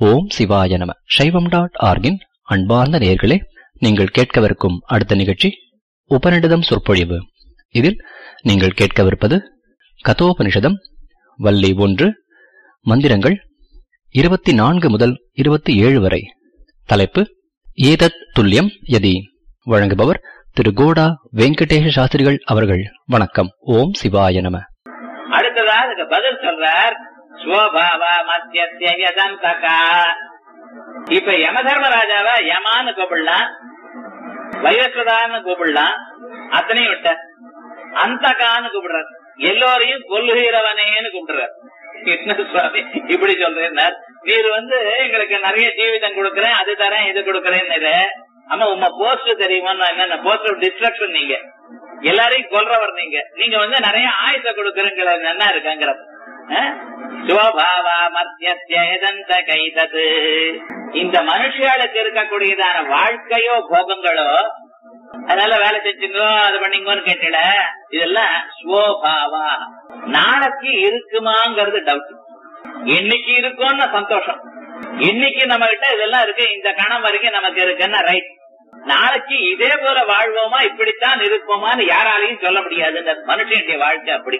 ஓம் சிவாய நம சைவம் டாட் ஆர்கின் அன்பார்ந்த நேயர்களே நீங்கள் கேட்கவிருக்கும் அடுத்த நிகழ்ச்சி உபநிடதம் சொற்பொழிவு இதில் நீங்கள் கேட்கவிருப்பது கதோபனிஷதம் வள்ளி ஒன்று மந்திரங்கள் இருபத்தி நான்கு முதல் இருபத்தி ஏழு வரை தலைப்பு ஏதத் துல்லியம் யதி வழங்குபவர் திரு கோடா வெங்கடேஷ சாஸ்திரிகள் அவர்கள் வணக்கம் ஓம் சிவாய நம அடுத்ததா அதுக்கு பதில் சொல்றார் ஸ்வபாவ மத்தியதந்தகா இப்ப யம தர்மராஜாவ யமான்னு கூப்பிடலாம் வைரஸ்வதான்னு கூப்பிடலாம் அத்தனையும் விட்ட அந்தகான்னு கூப்பிடுறார் எல்லோரையும் கொல்லுகிறவனேன்னு கூப்பிடுறார் என்ன சுவாமி இப்படி சொல்றேன் நீர் வந்து எங்களுக்கு நிறைய ஜீவிதம் கொடுக்கறேன் அது தரேன் இது கொடுக்கறேன்னு ஆமா உங்க போஸ்ட் தெரியுமா என்ன போஸ்ட் ஆஃப் டிஸ்ட்ரக்ஷன் நீங்க எல்லாரையும் கொல்றவர் நீங்க நீங்க வந்து நிறைய ஆயுத கொடுக்கறீங்கள என்ன இருக்குங்கிற சுவபாவா மத்தியந்த கைதது இந்த மனுஷியாளுக்கு இருக்கக்கூடியதான வாழ்க்கையோ போகங்களோ அதனால வேலை செஞ்சுங்கோ அது பண்ணீங்கன்னு கேட்டல இதெல்லாம் ஸ்வோபாவா நாளைக்கு இருக்குமாங்கிறது டவுட் என்னைக்கு இருக்கும்னு சந்தோஷம் இன்னைக்கு நம்ம கிட்ட இதெல்லாம் இருக்கு இந்த கணம் வரைக்கும் நமக்கு இருக்குன்னா ரைட் நாளைக்கு இதே போல வாழ்வோமா இப்படித்தான் இருப்போமான்னு யாராலையும் சொல்ல முடியாது இந்த மனுஷனுடைய வாழ்க்கை அப்படி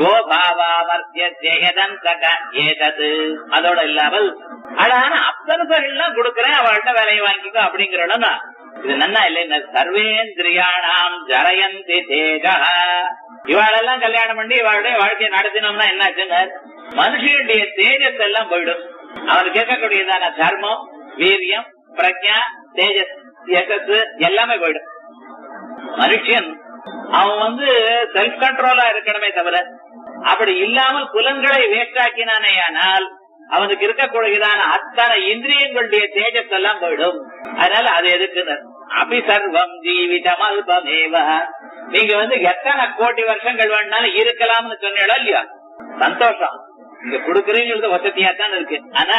ஏதது அதோட இல்லாமல் அழகான அப்சரசெல்லாம் கொடுக்கறேன் அவள்கிட்ட வேலையை வாங்கிக்கோ அப்படிங்கிறோம்னா இது நன்னா இல்லைன்னா சர்வேந்திரியானாம் ஜரயந்தி தேஜா இவாளெல்லாம் கல்யாணம் பண்ணி இவாளுடைய வாழ்க்கையை நடத்தினோம்னா என்னாச்சுங்க மனுஷனுடைய தேஜஸ் எல்லாம் போயிடும் அவனுக்கு கேட்கக்கூடியதான தர்மம் வீரியம் பிரக்யா தேஜஸ் யசஸ் எல்லாமே போயிடும் மனுஷன் அவன் வந்து செல்ஃப் கண்ட்ரோலா இருக்கணுமே தவிர அப்படி இல்லாமல் புலன்களை வேஸ்டாக்கினானே ஆனால் அவனுக்கு இருக்கக்கூடியதான அத்தனை இந்திரியங்களுடைய தேஜஸ் எல்லாம் போயிடும் அதனால அது எதுக்கு அபி சர்வம் ஜீவிதம் அல்பமேவ நீங்க வந்து எத்தனை கோடி வருஷங்கள் வேணாலும் இருக்கலாம்னு சொன்னீங்களோ இல்லையா சந்தோஷம் இங்க கொடுக்குறீங்கிறது வசதியா தான் இருக்கு ஆனா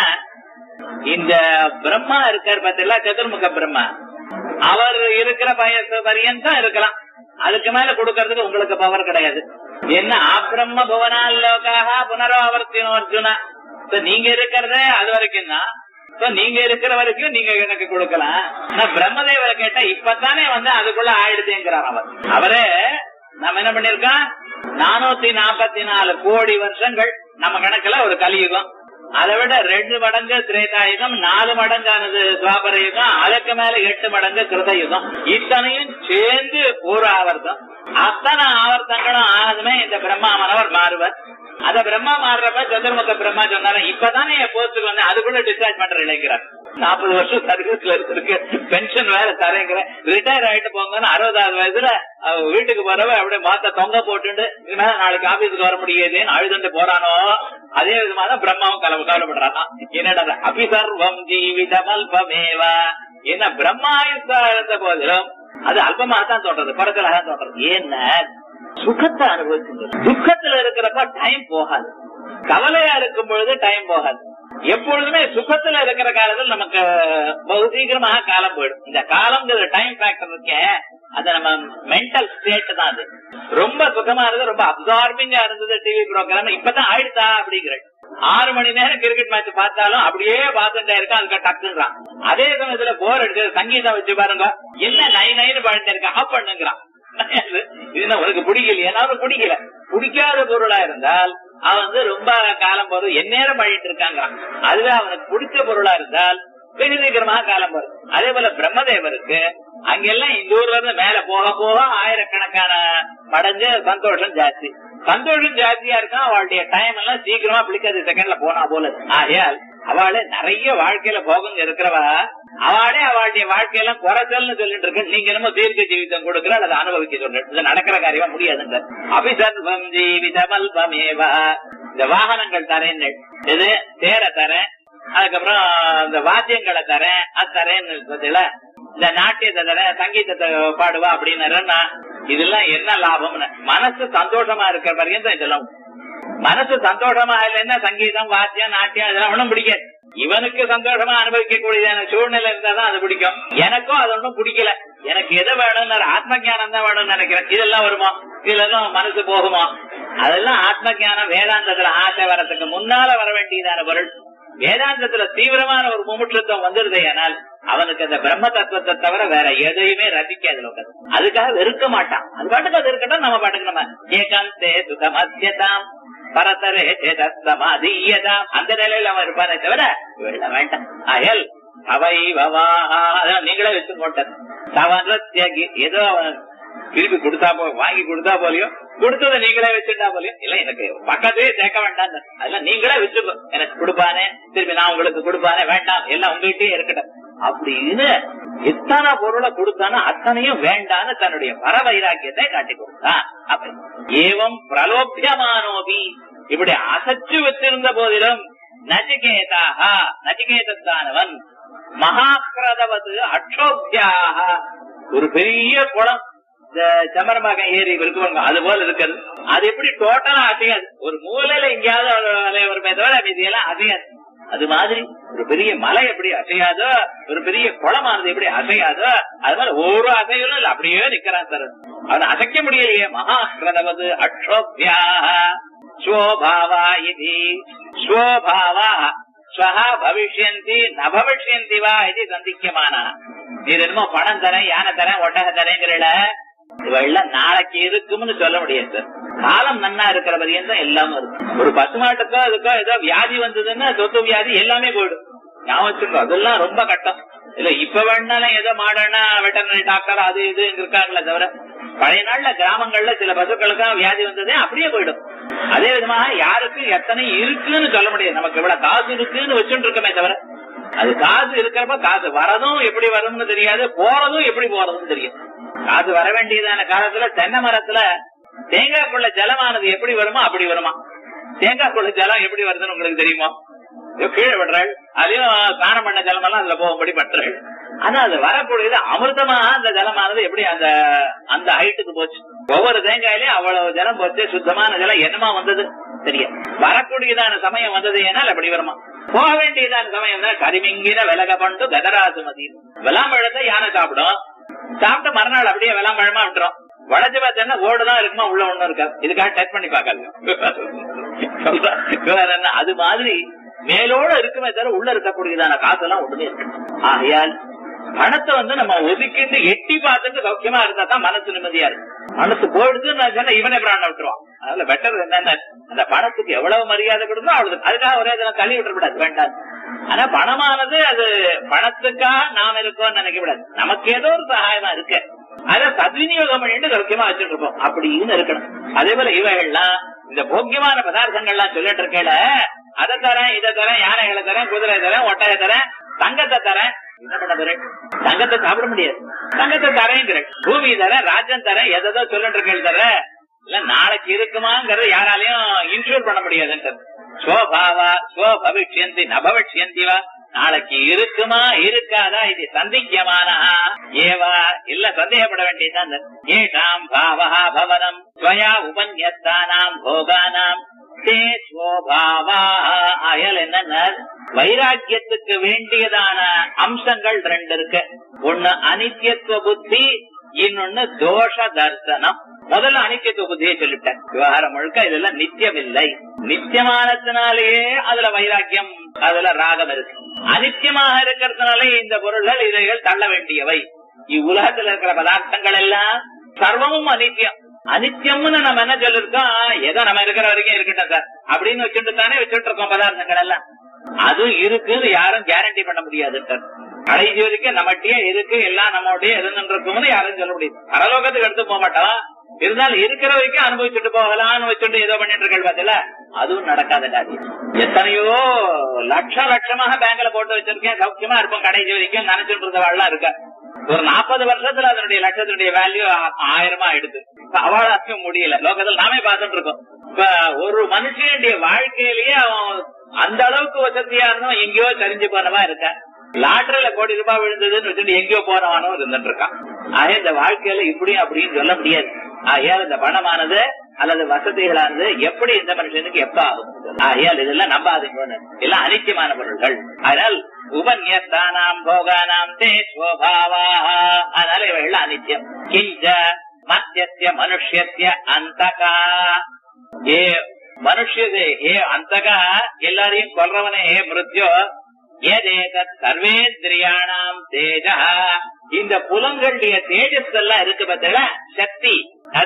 இந்த பிரம்மா இருக்கார் பார்த்தீங்களா சதுர்முக பிரம்மா அவர் இருக்கிற வயசு பரியந்தம் இருக்கலாம் அதுக்கு மேல கொடுக்கறதுக்கு உங்களுக்கு பவர் கிடையாது என்ன அப்ரம்ம புவனால் லோகாக புனராவர்த்தினோ அர்ஜுனா நீங்க இருக்கிறதே அது வரைக்கும் தான் நீங்க இருக்கிற வரைக்கும் நீங்க எனக்கு கொடுக்கலாம் ஆனா பிரம்மதேவரை கேட்டா இப்பதானே வந்து அதுக்குள்ள ஆயிடுதுங்கிறார் அவர் அவரே நம்ம என்ன பண்ணிருக்கோம் நானூத்தி நாற்பத்தி நாலு கோடி வருஷங்கள் நம்ம கணக்குல ஒரு கலியுகம் அதை விட ரெண்டு மடங்கு திரேதாயுகம் நாலு மடங்கானது துவாபர யுகம் அதுக்கு மேல எட்டு மடங்கு கிருத யுகம் இத்தனையும் சேர்ந்து ஒரு ஆவர்த்தம் அத்தனை ஆவர்த்தங்களும் ஆனதுமே இந்த பிரம்மா மனவர் மாறுவர் அத பிரம்மா மாறுறப்ப சதுர்முக பிரம்மா சொன்னாரு இப்பதானே என் போஸ்டுக்கு வந்து அதுக்குள்ள டிஸ்சார்ஜ் பண்ற இளைஞர் நாற்பது வருஷம் சர்வீஸ்ல இருக்கு பென்ஷன் வேற தரேங்கிற ரிட்டையர் ஆயிட்டு போங்கன்னு அறுபதாவது வயசுல வீட்டுக்கு போறவ அப்படியே மாத்த தொங்க போட்டுட்டு நாளைக்கு ஆபீஸுக்கு வர முடியாதுன்னு அழுதுட்டு போறானோ அதே விதமா தான் பிரம்மாவும் கலவு கவலைப்படுறான் என்னடா அபிசர்வம் ஜீவிதம் அல்பமேவா என்ன பிரம்மாயுத்தா இருந்த போதிலும் அது அல்பமா தான் சொல்றது குறைச்சலாக தான் சொல்றது என்ன சுகத்தை அனுபவிச்சு துக்கத்துல இருக்கிறப்ப டைம் போகாது கவலையா இருக்கும் பொழுது டைம் போகாது எப்பொழுதுமே சுகத்துல இருக்கிற காலத்தில் நமக்கு பகு சீக்கிரமாக காலம் போயிடும் இந்த காலம்ங்கிற டைம் ஃபேக்டர் இருக்கே அது நம்ம மென்டல் ஸ்டேட் தான் அது ரொம்ப சுகமா இருந்தது ரொம்ப அப்சார்பிங்கா இருந்தது டிவி ப்ரோக்ராம் இப்பதான் ஆயிடுதா அப்படிங்கிற ஆறு மணி நேரம் கிரிக்கெட் மேட்ச் பார்த்தாலும் அப்படியே பார்த்துட்டே இருக்கா அதுக்கு டக்குன்றான் அதே சமயத்துல போர் அடிச்சது சங்கீதம் வச்சு பாருங்க என்ன நை நைன்னு பாடிட்டு இருக்கா ஆஃப் பண்ணுங்கிறான் இது உனக்கு பிடிக்கல ஏன்னாலும் பிடிக்கல பிடிக்காத பொருளா இருந்தால் அவன் வந்து ரொம்ப காலம் போறது எந்நேரம் பழிட்டு இருக்காங்கிறான் அதுவே அவனுக்கு பிடிச்ச பொருளா இருந்தால் வெகு சீக்கிரமாக காலம் போறது அதே போல பிரம்மதேவருக்கு அங்கெல்லாம் இந்த ஊர்ல இருந்து மேல போக போக ஆயிரக்கணக்கான மடஞ்சு சந்தோஷம் ஜாஸ்தி சந்தோஷம் ஜாஸ்தியா இருக்கும் அவளுடைய டைம் எல்லாம் சீக்கிரமா பிடிக்காது செகண்ட்ல போனா போல ஆகையால் அவளே நிறைய வாழ்க்கையில போகங்க இருக்கிறவா அவளே அவளுடைய வாழ்க்கையெல்லாம் குறைச்சல்னு சொல்லிட்டு இருக்கு நீங்க என்னமோ தீர்க்க ஜீவிதம் கொடுக்கிற அதை அனுபவிக்க சொல்ற இது நடக்கிற காரியமா முடியாதுங்க அபிசர்வம் ஜீவிதமல்பமேவா இந்த வாகனங்கள் தரேன் இது தேர தரேன் அதுக்கப்புறம் இந்த வாத்தியங்களை தரேன் அது தரேன்னு பார்த்தீங்களா இந்த நாட்டியத்தை தரேன் சங்கீதத்தை பாடுவா அப்படின்னு இதெல்லாம் என்ன லாபம்னு மனசு சந்தோஷமா இருக்கிற வரைக்கும் இதெல்லாம் மனசு சந்தோஷமா இல்லைன்னா சங்கீதம் வாத்தியம் நாட்டியம் இதெல்லாம் ஒண்ணும் பிடிக்காது இவனுக்கு சந்தோஷமா அனுபவிக்க கூடியதான சூழ்நிலை இருந்தாதான் அது பிடிக்கும் எனக்கும் அது ஒன்றும் பிடிக்கல எனக்கு எது வேணும்னு ஆத்ம ஜானம் தான் வேணும்னு நினைக்கிறேன் இதெல்லாம் வருமா இதெல்லாம் மனசு போகுமா அதெல்லாம் ஆத்ம ஜானம் வேதாந்தத்துல ஆசை வரத்துக்கு முன்னால வர வேண்டியதான பொருள் வேதாந்தத்துல தீவிரமான ஒரு முமுட்சத்துவம் வந்துருதே ஆனால் அவனுக்கு அந்த பிரம்ம தத்துவத்தை தவிர வேற எதையுமே ரசிக்காது லோகம் அதுக்காக வெறுக்க மாட்டான் அது பாட்டுக்கு அது இருக்கட்டும் நம்ம பாட்டுக்கு நம்ம ஏகாந்தே சுகமத்தியதாம் பரதரே சமாதீயதாம் அந்த நிலையில அவன் இருப்பானே தவிர வெள்ள வேண்டாம் அயல் அவை வவா அதான் நீங்களே வச்சு போட்டது தவறத்திய ஏதோ அவன் திருப்பி கொடுத்தா போ வாங்கி கொடுத்தா போலியோ கொடுத்ததை நீங்களே வச்சுட்டா போலியோ இல்ல எனக்கு பக்கத்தையே சேர்க்க வேண்டாம் அதெல்லாம் நீங்களே வச்சுக்கோ எனக்கு கொடுப்பானே திருப்பி நான் உங்களுக்கு கொடுப்பானே வேண்டாம் எல்லாம் உங்ககிட்டயே இருக்கட்டும் அப்படின்னு எத்தனை பொருளை கொடுத்தானோ அத்தனையும் வேண்டான்னு தன்னுடைய பரவைராக்கியத்தை காட்டி கொடுத்தான் அப்ப ஏவம் பிரலோபியமானோபி இப்படி அசைச்சு வச்சிருந்த போதிலும் நச்சிகேதாக நச்சிகேதத்தானவன் மகாக்கிரதவது அக்ஷோபியாக ஒரு பெரிய குளம் இந்த சமரமாக ஏரி இருக்குவாங்க அது போல இருக்கிறது அது எப்படி டோட்டலா அசையாது ஒரு மூலையில எங்கேயாவது அலைய வருமே தவிர மீதியெல்லாம் அசையாது அது மாதிரி ஒரு பெரிய மலை எப்படி அசையாதோ ஒரு பெரிய குளமானது எப்படி அசையாதோ அது மாதிரி ஒரு அசையிலும் இல்ல அப்படியே நிக்கிறான் சார் அவன் அசைக்க முடியலையே மகாக்கிரதவது அக்ஷோபியா ஸ்வோபாவா இது ஸ்வோபாவா ஸ்வஹா பவிஷ்யந்தி ந பவிஷ்யந்தி வா இது சந்திக்கமான நீ என்னமோ பணம் தரேன் யானை தரேன் ஒட்டக தரேங்கிறல இவெல்லாம் நாளைக்கு இருக்கும்னு சொல்ல முடியாது சார் காலம் நன்னா இருக்கிற பரியந்தம் எல்லாமே இருக்கும் ஒரு பசுமாட்டுக்கோ அதுக்கோ ஏதோ வியாதி வந்ததுன்னா சொத்து வியாதி எல்லாமே போயிடும் ஞாபகம் வச்சுக்கோ அதெல்லாம் ரொம்ப கட்டம் இல்ல இப்ப வேணாலும் ஏதோ மாடர்னா வெட்டர்னரி டாக்டர் அது இது இருக்காங்களே தவிர பழைய நாள்ல கிராமங்கள்ல சில பசுக்களுக்கும் வியாதி வந்ததே அப்படியே போயிடும் அதே விதமா யாருக்கு எத்தனை இருக்குன்னு சொல்ல முடியாது நமக்கு எவ்வளவு காசு இருக்குன்னு வச்சுட்டு இருக்கமே தவிர அது காசு இருக்கிறப்ப காசு வரதும் எப்படி வரும்னு தெரியாது போறதும் எப்படி போறதும் தெரியும் காசு வர வேண்டியதான காலத்துல தென்னை மரத்துல தேங்காய்க்குள்ள ஜலமானது எப்படி வருமோ அப்படி வருமா தேங்காய்க்குள்ள ஜலம் எப்படி வருதுன்னு உங்களுக்கு தெரியுமா இதோ கீழே விடுறாள் அதையும் ஸ்நானம் பண்ண ஜலமெல்லாம் அதுல போகும்படி பண்றாள் ஆனா அது வரக்கூடியது அமிர்தமா அந்த ஜலமானது எப்படி அந்த அந்த ஹைட்டுக்கு போச்சு ஒவ்வொரு தேங்காயிலையும் அவ்வளவு ஜலம் போச்சு சுத்தமான ஜலம் என்னமா வந்தது தெரியும் வரக்கூடியதான சமயம் வந்தது ஏனால் அப்படி வருமா போக வேண்டியதான சமயம் தான் கரிமிங்கின விலக பண்டு கதராசுமதி விளாம்பழத்தை யானை சாப்பிடும் சாப்பிட்டு மறுநாள் அப்படியே விளாம்பழமா விட்டுரும் வளைஞ்சு பார்த்தா ஓடுதான் இருக்குமா உள்ள ஒண்ணும் இருக்காது இதுக்காக டச் பண்ணி பார்க்காது அது மாதிரி மேலோட இருக்குமே தவிர உள்ள இருக்கக்கூடியதான காசெல்லாம் ஒண்ணுமே இருக்கு ஆகையால் பணத்தை வந்து நம்ம ஒதுக்கிட்டு எட்டி பார்த்துட்டு சௌக்கியமா இருந்தா தான் மனசு நிம்மதியா இருக்கு மனசு போயிடுதுன்னு நான் சொன்னா இவனே பிராணம் விட்டுருவான் அதனால பெட்டர் என்னன்னா அந்த பணத்துக்கு எவ்வளவு மரியாதை கொடுக்கணும் அவ்வளவு அதுக்காக ஒரே தினம் தள்ளி விட்டுறக்கூடாது வேண்டாம் ஆனா பணமானது அது பணத்துக்காக நாம் இருக்கோம்னு நினைக்க கூடாது நமக்கு ஏதோ ஒரு சகாயமா இருக்கு அத சத்விநியோகம் பண்ணிட்டு சௌக்கியமா வச்சுட்டு இருப்போம் அப்படின்னு இருக்கணும் அதே போல இவைகள்லாம் இந்த போக்கியமான பதார்த்தங்கள்லாம் சொல்லிட்டு இருக்கேல அதை தரேன் இதை தரேன் யானைகளை தரேன் குதிரை தரேன் ஒட்டையை தரேன் தங்கத்தை தரேன் என்ன பண்ண போறேன் தங்கத்தை சாப்பிட முடியாது தங்கத்தை தரேங்கிறேன் பூமி தரேன் ராஜ்யம் தரேன் எதோ சொல்லிட்டு இருக்கேன் தர இல்ல நாளைக்கு இருக்குமாங்கிறது யாராலையும் இன்சூர் பண்ண முடியாதுன்றது ஸ்வபாவா ஸ்வபவிஷ்யந்தி நபவிஷ்யந்தி வா நாளைக்கு இருக்குமா இருக்காதா இது சந்திக்கமான ஏவா இல்ல சந்தேகப்பட வேண்டியதுதான் ஏஷாம் பாவா பவனம் ஸ்வயா உபன்யஸ்தானாம் போகானாம் தே ஸ்வபாவா அயல் என்னன்னா வைராக்கியத்துக்கு வேண்டியதான அம்சங்கள் ரெண்டு இருக்கு ஒண்ணு அனித்தியத்துவ புத்தி இன்னொன்னு தோஷ தர்சனம் முதல்ல அனித்தியத்துவ புத்தியை சொல்லிட்டேன் விவகாரம் முழுக்க இதெல்லாம் நித்தியம் இல்லை நித்தியமானதுனாலேயே அதுல வைராக்கியம் அதுல ராகம் இருக்கு அனித்தியமாக இருக்கிறதுனாலே இந்த பொருள்கள் இதைகள் தள்ள வேண்டியவை இவ்வுலகத்துல இருக்கிற பதார்த்தங்கள் எல்லாம் சர்வமும் அனித்தியம் அனித்தியம்னு நம்ம என்ன சொல்லிருக்கோம் ஏதோ நம்ம இருக்கிற வரைக்கும் இருக்கட்டும் சார் அப்படின்னு வச்சுட்டு தானே வச்சுட்டு இருக்கோம் பதார்த்தங்கள் எல்லாம் அது இருக்குன்னு யாரும் கேரண்டி பண்ண முடியாது கடைசி வரைக்கும் நம்மகிட்டயே இருக்கு எல்லாம் நம்மகிட்டயே இருந்துருக்கும்னு யாரும் சொல்ல முடியாது பரலோகத்துக்கு எடுத்து போக மாட்டோம் இருந்தாலும் இருக்கிற வரைக்கும் அனுபவிச்சுட்டு போகலாம்னு வச்சுட்டு ஏதோ பண்ணிட்டு இருக்க பார்த்தல அதுவும் நடக்காத காரியம் எத்தனையோ லட்ச லட்சமாக பேங்க்ல போட்டு வச்சிருக்கேன் சௌக்கியமா இருப்போம் கடைசி வரைக்கும் நினைச்சிட்டு இருந்தவாள்லாம் இருக்க ஒரு நாற்பது வருஷத்துல அதனுடைய லட்சத்தினுடைய வேல்யூ ஆயிரமா ஆயிடுது அவளாச்சும் முடியல லோகத்தில் நாமே பார்த்துட்டு இருக்கோம் இப்ப ஒரு மனுஷனுடைய வாழ்க்கையிலேயே அவன் அந்த அளவுக்கு வசதியா இருந்தவன் எங்கேயோ சரிஞ்சு போனவா இருக்க லாட்டரியில கோடி ரூபாய் விழுந்ததுன்னு வச்சுட்டு எங்கேயோ போனவானும் இருந்துட்டு இருக்கான் ஆக இந்த வாழ்க்கையில இப்படி அப்படின்னு சொல்ல முடியாது ஆகையால் இந்த பணமானது அல்லது வசதிகளானது எப்படி இந்த மனுஷனுக்கு எப்ப ஆகும் ஆகையால் இதெல்லாம் நம்பாதீங்க எல்லாம் அனித்தியமான பொருள்கள் அதனால் உபன்யஸ்தானாம் போகானாம் தே ஸ்வபாவா அதனால இவைகள் அனித்தியம் கிஞ்ச மத்தியத்திய மனுஷத்திய அந்தகா ஏ மனுஷதே ஹே அந்தகா எல்லாரையும் கொல்றவனே ஹே மிருத்யோ ஏதேதத் சர்வேந்திரியாணாம் தேஜா இந்த புலங்களுடைய தேஜஸ் எல்லாம் இருக்கு பார்த்தீங்களா சக்தி அத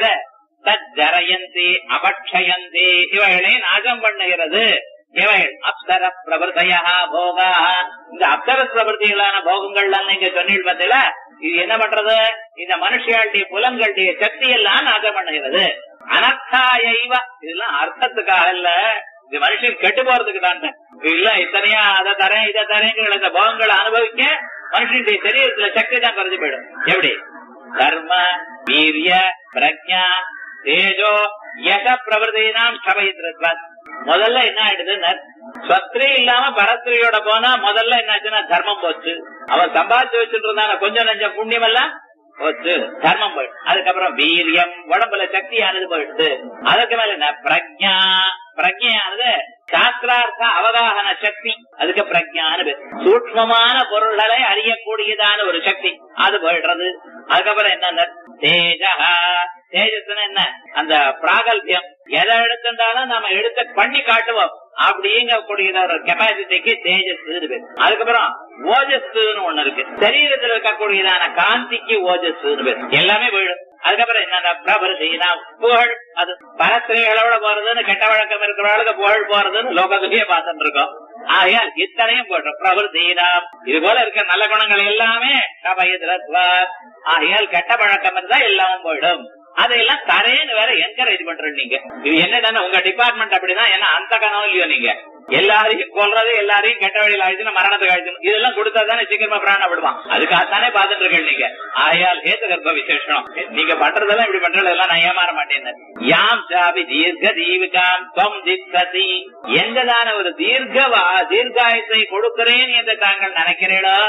தஜரயந்தி அபக்ஷயந்தி இவைகளை நாசம் பண்ணுகிறது இவைகள் அப்சர பிரபுதையா போகா இந்த அப்சர பிரபுத்திகளான போகங்கள்லாம் நீங்க சொன்னீங்க பார்த்தீங்களா இது என்ன பண்றது இந்த மனுஷியாளுடைய புலங்களுடைய சக்தி எல்லாம் நாசம் பண்ணுகிறது அனர்த்தாயைவ இதெல்லாம் அர்த்தத்துக்காக இல்ல இது மனுஷன் கெட்டு போறதுக்கு தான் இல்ல இத்தனையா அதை தரேன் இதை தரேங்கிற இந்த போகங்களை அனுபவிக்க மனுஷனுடைய சரீரத்துல சக்தி தான் குறைஞ்சு போயிடும் எப்படி கர்ம வீரிய பிரஜா தேஜோ யச பிரவர்த்தினாம் சபைத்திருப்பார் முதல்ல என்ன ஆயிடுதுன்னா ஸ்வத்ரி இல்லாம பரஸ்திரியோட போனா முதல்ல என்னாச்சுன்னா தர்மம் போச்சு அவன் சம்பாதிச்சு வச்சுட்டு இருந்தான கொஞ்சம் நஞ்சம் புண்ணியம் எல்லாம் போச்சு தர்மம் போயிடுச்சு அதுக்கப்புறம் வீரியம் உடம்புல சக்தியானது போயிடுது அதுக்கு மேல என்ன பிரஜா பிரஜையானது சாஸ்திரார்த்த அவகாகன சக்தி அதுக்கு பிரஜான பேர் சூக்மமான பொருள்களை அறியக்கூடியதான ஒரு சக்தி அது போயிடுறது அதுக்கப்புறம் என்ன தேஜா தேஜஸ்னா என்ன அந்த பிராகல்பியம் எதை எடுத்துட்டாலும் நம்ம எடுத்து பண்ணி காட்டுவோம் அப்படிங்கக்கூடிய ஒரு கெப்பாசிட்டிக்கு தேஜஸ் பேர் அதுக்கப்புறம் ஓஜஸ்ன்னு ஒண்ணு இருக்கு சரீரத்தில் இருக்கக்கூடியதான காந்திக்கு ஓஜஸ் பேர் எல்லாமே போயிடும் அதுக்கப்புறம் என்னன்னா பிரபுதீனா புகழ் அது பரஸ்திரிகளோட போறதுன்னு கெட்ட வழக்கம் இருக்கிறவங்களுக்கு புகழ் போறதுன்னு லோகத்திலேயே பார்த்துட்டு இருக்கோம் ஆகையால் இத்தனையும் போடுறோம் பிரபுதீனா இது போல இருக்க நல்ல குணங்கள் எல்லாமே சபயத்வார் ஆகையால் கெட்ட பழக்கம் இருந்தா எல்லாமும் போயிடும் அதையெல்லாம் தரேன்னு வேற என்கரேஜ் பண்றோம் நீங்க இது என்னன்னா உங்க டிபார்ட்மெண்ட் அப்படிதான் ஏன்னா அந்த கனவு இல்லையோ நீங்க எல்லாரையும் கொல்றது எல்லாரையும் கெட்ட வழியில் ஆயிடுச்சுன்னா மரணத்துக்கு ஆயிடுச்சு இதெல்லாம் கொடுத்தா தானே சீக்கிரமா பிராணம் விடுவான் அதுக்காகத்தானே பாத்துட்டு இருக்கேன் நீங்க ஆயால் ஹேத்து கர்ப்ப விசேஷம் நீங்க பண்றதெல்லாம் இப்படி பண்றதெல்லாம் நான் ஏமாற மாட்டேன் யாம் சாபி தீர்க்க தீவிகாம் தொம் தித்ததி எந்ததான ஒரு தீர்க்க தீர்காயத்தை கொடுக்கிறேன் என்று தாங்கள் நினைக்கிறீர்களோ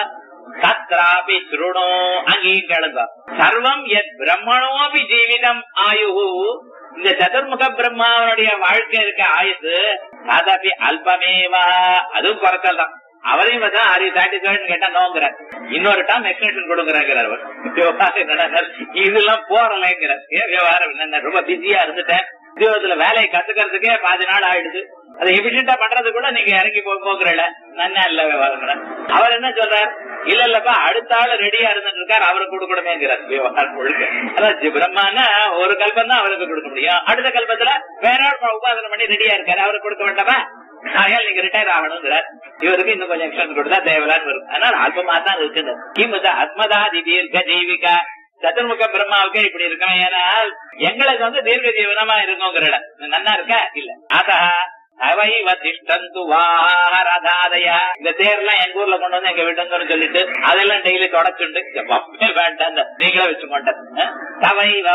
தத்ராபி சுருணோ அங்கேயும் கேளுங்க சர்வம் எத் பிரம்மணோபி ஜீவிதம் ஆயு இந்த சதுர்முக பிரம்மாவனுடைய வாழ்க்கை இருக்க ஆயுது அதபி அல்பமேவா அதுவும் குறைச்சல் தான் அவரையும் பார்த்தா ஆர் யூ சாட்டிஸ்ஃபைட் கேட்டா நோங்கிறார் இன்னொரு டைம் எக்ஸ்டென்ஷன் கொடுங்கிறார் அவர் விவகாரம் என்னன்னா இதெல்லாம் போறலைங்கிறார் ஏன் விவகாரம் என்ன ரொம்ப பிஸியா இருந்துட்டேன் உத்தியோகத்துல வேலையை கத்துக்கிறதுக்கே பாதி நாள் ஆயிடுது அதை எபிஷியண்டா பண்றது கூட நீங்க இறங்கி போகிறல நன்னா இல்ல விவகாரம் அவர் என்ன சொல்றார் இல்ல இல்லப்பா அடுத்த ஆள் ரெடியா இருந்துட்டு இருக்காரு அவருக்கு கொடுக்கணுமேங்கிறார் விவகாரம் முழுக்க அதான் பிரம்மானா ஒரு கல்பம் தான் அவருக்கு கொடுக்க முடியும் அடுத்த கல்பத்துல வேற ஆள் உபாசனம் பண்ணி ரெடியா இருக்காரு அவருக்கு கொடுக்க வேண்டாமா ஆகையால் நீங்க ரிட்டையர் ஆகணுங்கிறார் இவருக்கு இன்னும் கொஞ்சம் எக்ஸ்டன் கொடுத்தா தேவையில்லான்னு வரும் அதனால அல்பமா தான் இருக்குது கிமுத அத்மதாதி தீர்க்க ஜீவிகா சதுர்முக பிரம்மாவுக்கு இப்படி இருக்கணும் ஏன்னால் எங்களுக்கு வந்து தீர்க்க ஜீவனமா இருக்குங்கிற இடம் நன்னா இருக்கா இல்ல அதா அவைவ திஷ்டந்து வாரதாதயா இந்த தேர்லாம் எங்க ஊர்ல கொண்டு வந்து எங்க விடுங்கன்னு சொல்லிட்டு அதெல்லாம் டெய்லி தொடச்சுண்டு வேண்டாம் நீங்களே வச்சு மாட்டேன் தவைவ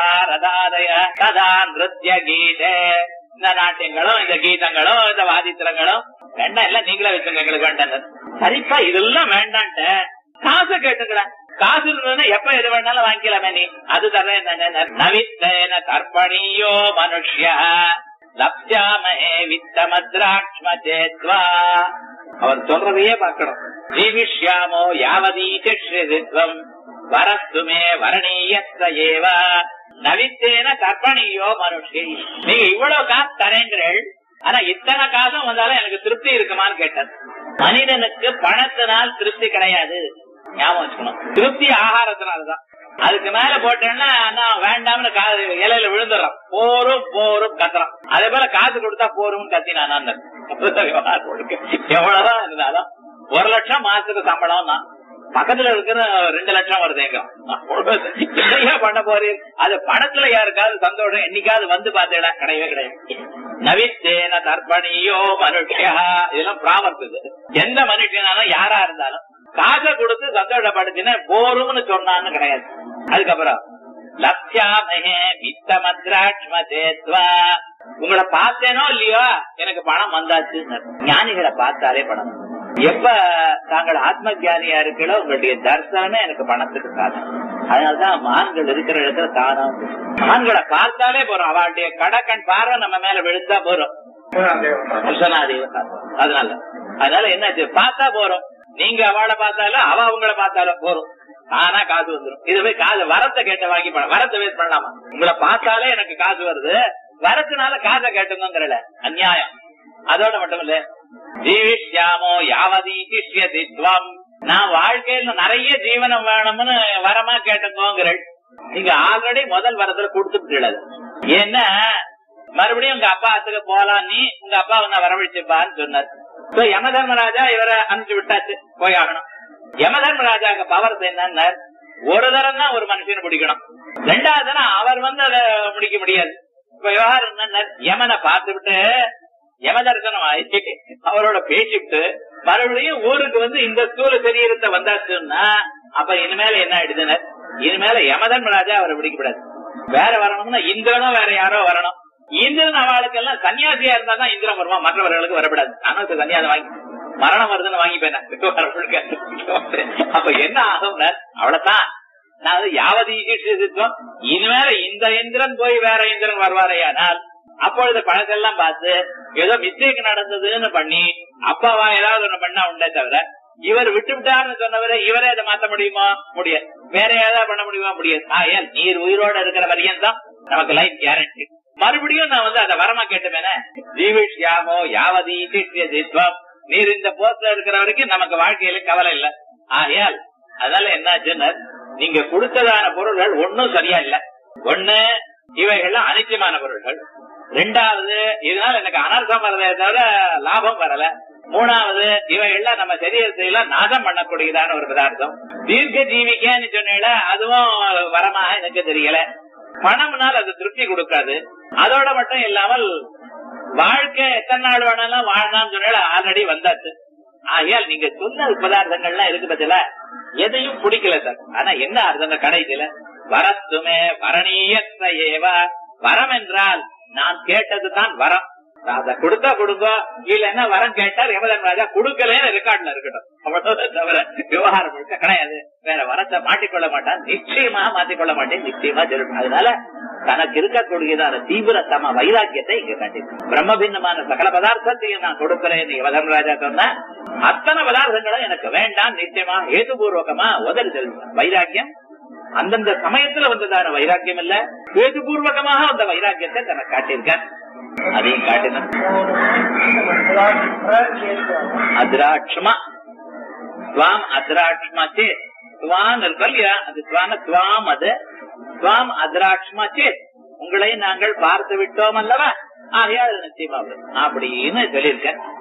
வாரதாதயா ததா நிருத்திய கீதே இந்த நாட்டியங்களும் இந்த கீதங்களும் இந்த வாதித்திரங்களும் வேண்டாம் எல்லாம் நீங்களே வச்சுங்க எங்களுக்கு வேண்டாம் சரிப்பா இதெல்லாம் வேண்டான்ட்ட காசை கேட்டுக்கிறேன் காசு இருந்ததுன்னா எப்ப எது வேணாலும் வாங்கிக்கலாமே நீ அது தரேன் நவித்தேன கற்பணியோ மனுஷ்யா லப்ஜாமஹே வித்தமத்ராட்ச்ம சேத்வா அவர் சொல்றதையே பார்க்கணும் ஜீவிஷ்யாமோ யாவதீசித்வம் வரஸ்துமே வரணீயஸ்த ஏவா நவித்தேன கற்பணியோ மனுஷி நீங்க இவ்வளவு காசு தரேங்கிறீள் ஆனா இத்தனை காசும் வந்தாலும் எனக்கு திருப்தி இருக்குமான்னு கேட்டது மனிதனுக்கு பணத்தினால் திருப்தி கிடையாது ஞாபகம் வச்சுக்கணும் திருப்தி ஆகாரத்தினால்தான் அதுக்கு மேல போட்டேன்னா நான் வேண்டாம்னு காது இலையில விழுந்துடுறான் போரும் போரும் கத்துறான் அதே போல காசு கொடுத்தா போரும் கத்தினான் எவ்வளவுதான் இருந்தாலும் ஒரு லட்சம் மாசத்துக்கு சம்பளம் தான் பக்கத்துல இருக்கிற ரெண்டு லட்சம் வருதுங்க என்னையா பண்ண போறீர் அது பணத்துல யாருக்காவது சந்தோஷம் என்னைக்காவது வந்து பார்த்தேடா கிடையவே கிடையாது நவித்தேன தர்ப்பணியோ மனுஷியா இதெல்லாம் பிராமர்த்தது எந்த மனுஷனாலும் யாரா இருந்தாலும் காசை கொடுத்து சந்தோஷப்படுத்தின போரும்னு சொன்னான்னு கிடையாது அதுக்கப்புறம் லட்சியாமகே வித்தமத்ராட்ச்ம சேத்வா உங்களை பார்த்தேனோ இல்லையோ எனக்கு பணம் வந்தாச்சு ஞானிகளை பார்த்தாலே பணம் எப்ப தாங்கள் ஆத்ம ஜானியா இருக்கோ உங்களுடைய தர்சனமே எனக்கு பணத்துக்கு காரணம் அதனாலதான் மான்கள் இருக்கிற இடத்துல தானம் மான்களை பார்த்தாலே போறோம் அவளுடைய கடக்கண் பார்வை நம்ம மேல விழுத்தா போறோம் அதனால அதனால என்னாச்சு பார்த்தா போறோம் நீங்க அவளை பார்த்தாலும் அவ அவங்கள பார்த்தாலும் போறோம் ஆனா காசு வந்துடும் இது போய் காசு வரத்தை கேட்ட வாங்கி வரத்தை வேஸ்ட் பண்ணலாமா உங்களை பார்த்தாலே எனக்கு காசு வருது வரத்துனால காசை கேட்டுங்கிறல அநியாயம் அதோட மட்டும் இல்ல ஜீவிஷ்யாமோ யாவதி திஷ்யதித்வம் நான் வாழ்க்கையில நிறைய ஜீவனம் வேணும்னு வரமா கேட்டுக்கோங்கிறள் நீங்க ஆல்ரெடி முதல் வரத்துல கொடுத்துட்டு ஏன்னா மறுபடியும் உங்க அப்பா அத்துக்கு போலாம் நீ உங்க அப்பா உன்னை வரவழைச்சுப்பான்னு சொன்னார் So, யம தர்மராஜா இவரை அனுப்பிச்சு விட்டாச்சு போய் ஆகணும் யம தர்மராஜாக்கு பவர் என்னன்னா ஒரு தரம் தான் ஒரு மனுஷனை பிடிக்கணும் ரெண்டாவது தரம் அவர் வந்து அதை முடிக்க முடியாது இப்ப விவகாரம் என்னன்னா யமனை பார்த்துவிட்டு யம தரிசனம் ஆயிடுச்சு அவரோட பேசிவிட்டு மறுபடியும் ஊருக்கு வந்து இந்த ஸ்தூல சரீரத்தை வந்தாச்சுன்னா அப்ப இனிமேல என்ன ஆயிடுதுன்னு இனிமேல யமதர்மராஜா அவரை பிடிக்கப்படாது வேற வரணும்னா இந்திரனும் வேற யாரோ வரணும் இந்திரன் அவளுக்கு எல்லாம் சன்னியாசியா இருந்தா தான் இந்திரன் வருவான் மற்றவர்களுக்கு வரப்படாது நானும் சன்னியாசம் வாங்கி மரணம் வருதுன்னு வாங்கிப்பேன் அப்ப என்ன ஆகும் அவ்வளவுதான் நான் அது யாவது ஈஸ்வரத்துவம் இனிமேல இந்த இந்திரன் போய் வேற இந்திரன் வருவாரையானால் அப்பொழுது பழக்கெல்லாம் பார்த்து ஏதோ மிஸ்டேக் நடந்ததுன்னு பண்ணி அப்பாவா ஏதாவது ஒண்ணு பண்ணா உண்டே தவிர இவர் விட்டு விட்டாருன்னு சொன்னவரை இவரே அதை மாத்த முடியுமா முடியாது வேற ஏதாவது பண்ண முடியுமா முடியாது ஆயல் நீர் உயிரோட இருக்கிற வரையும் தான் நமக்கு லைஃப் கேரண்டி மறுபடியும் நான் வந்து அதை வரமா கேட்டுமேனே ஜீவிஷ்யாமோ யாவதி தித்வம் நீர் இந்த போஸ்ட்ல இருக்கிற வரைக்கும் நமக்கு வாழ்க்கையில கவலை இல்ல ஆகையால் அதனால என்னாச்சுன்னு நீங்க கொடுத்ததான பொருள்கள் ஒன்னும் சரியா இல்ல ஒண்ணு இவைகள்லாம் அனிச்சயமான பொருள்கள் ரெண்டாவது இதனால எனக்கு அனர்த்தம் வரதே தவிர லாபம் வரல மூணாவது இவைகள்லாம் நம்ம சரீரத்தை எல்லாம் நாசம் பண்ணக்கூடியதான ஒரு பதார்த்தம் தீர்க்க ஜீவிக்கன்னு சொன்னேல அதுவும் வரமாக எனக்கு தெரியல பணம்னால் அது திருப்தி கொடுக்காது அதோட மட்டும் இல்லாமல் வாழ்க்கை எத்தனை நாள் வேணாலும் வாழலாம்னு சொன்னால ஆல்ரெடி வந்தாச்சு ஆகையால் நீங்க சொன்ன பதார்த்தங்கள்லாம் இருக்கு பத்தில எதையும் பிடிக்கல சார் ஆனா என்ன அர்த்தம் கடைசியில வரத்துமே வரணீயத்த ஏவ வரம் என்றால் நான் கேட்டது தான் வரம் அத கொடுத்தா கொடுங்க இல்லன்னா வரம் கேட்டார் யமதன் ராஜா கொடுக்கலன்னு ரெக்கார்ட்ல இருக்கட்டும் அவ்வளவுதான் தவிர விவகாரம் முழுக்க கிடையாது வேற வரத்தை மாட்டிக்கொள்ள மாட்டான் நிச்சயமாக மாட்டிக்கொள்ள மாட்டேன் நிச்சயமா சொல்லணும் அதனால தனக்கு இருக்கக்கூடியதான தீவிர சம வைராக்கியத்தை இங்க கண்டிப்பான் பிரம்ம பின்னமான சகல பதார்த்தத்தையும் நான் கொடுக்கிறேன் யமதன் ராஜா சொன்ன அத்தனை பதார்த்தங்களும் எனக்கு வேண்டாம் நிச்சயமா ஹேதுபூர்வகமா உதறி செல்வேன் வைராக்கியம் அந்தந்த சமயத்துல வந்ததான வைராக்கியம் இல்ல ஹேதுபூர்வகமாக அந்த வைராக்கியத்தை தனக்கு காட்டியிருக்கேன் அதையும் காட்டினேன் அத்ராட்சமா துவாம் அத்ராட்சமா சே துவான் இருக்கு இல்லையா அது துவான துவாம் அது துவாம் அத்ராட்சமா சே உங்களை நாங்கள் பார்த்து விட்டோம் அல்லவா ஆகையா அது நிச்சயமா அப்படின்னு சொல்லியிருக்கேன்